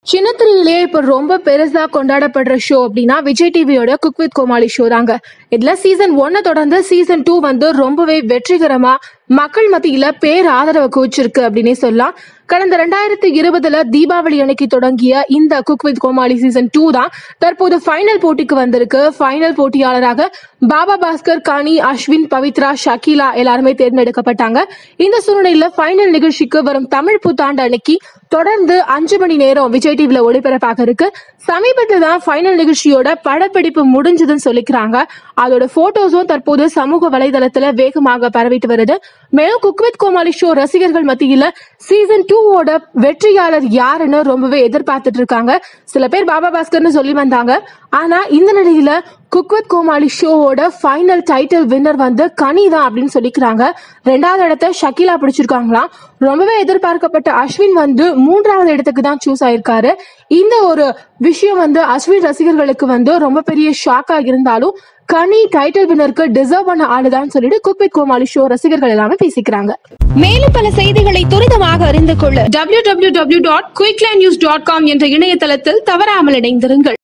சின்னத்திரையிலேயே இப்ப ரொம்ப பெருசா கொண்டாடப்படுற ஷோ அப்படின்னா விஜய் டிவியோட குக் வித் கோமாளி ஷோ தாங்க இதுல சீசன் ஒன்னை தொடர்ந்து சீசன் டூ வந்து ரொம்பவே வெற்றிகரமா மக்கள் மத்தியில பேர் ஆதரவை குவிச்சிருக்கு அப்படின்னே சொல்லலாம் கடந்த ரெண்டாயிரத்தி இருபதுல தீபாவளி அன்னைக்கு தொடங்கிய இந்த cook with Comali season two தான் தற்போது ஃபைனல் போட்டிக்கு வந்திருக்கு ஃபைனல் போட்டியாளராக பாபா பாஸ்கர் கானி அஸ்வின் பவித்ரா ஷக்கீலா எல்லாருமே தேர்ந்தெடுக்கப்பட்டாங்க இந்த சூழ்நிலையில ஃபைனல் நிகழ்ச்சிக்கு வரும் தமிழ் புத்தாண்டு அன்னைக்கு தொடர்ந்து அஞ்சு மணி நேரம் விஜய் டிவில ஒளிபரப்பாக இருக்கு சமீபத்தில் தான் ஃபைனல் நிகழ்ச்சியோட படப்பிடிப்பு முடிஞ்சதுன்னு சொல்லிக்கிறாங்க அதோட போட்டோஸும் தற்போது சமூக வலைதளத்துல வேகமாக பரவிட்டு வருது மேலும் குக் வித் கோமாளி ஷோ ரசிகர்கள் மத்தியில சீசன் டூவோட வெற்றியாளர் யாருன்னு ரொம்பவே எதிர்பார்த்துட்டு இருக்காங்க சில பேர் பாபா பாஸ்கர்னு சொல்லி வந்தாங்க ஆனா இந்த நிலையில குக் வித் கோமாளி ஷோவோட ஃபைனல் டைட்டில் வின்னர் வந்து கனி தான் அப்படின்னு சொல்லிக்கிறாங்க ரெண்டாவது இடத்த ஷக்கீலா பிடிச்சிருக்காங்களாம் ரொம்பவே எதிர்பார்க்கப்பட்ட அஸ்வின் வந்து மூன்றாவது இடத்துக்கு தான் சூஸ் ஆயிருக்காரு இந்த ஒரு விஷயம் வந்து அஸ்வின் ரசிகர்களுக்கு வந்து ரொம்ப பெரிய ஷாக்கா இருந்தாலும் கனி டைட்டில் வின்னருக்கு டிசர்வ் பண்ண ஆளுதான் சொல்லிட்டு குக் வித் கோமாளி ஷோ ரசிகர்கள் எல்லாமே பேசிக்கிறாங்க மேலும் பல செய்திகளை துரிதமாக அறிந்து கொள்ள www.quicklindnews.com என்ற இணையதளத்தில் தவறாமல் இணைந்திருங்கள்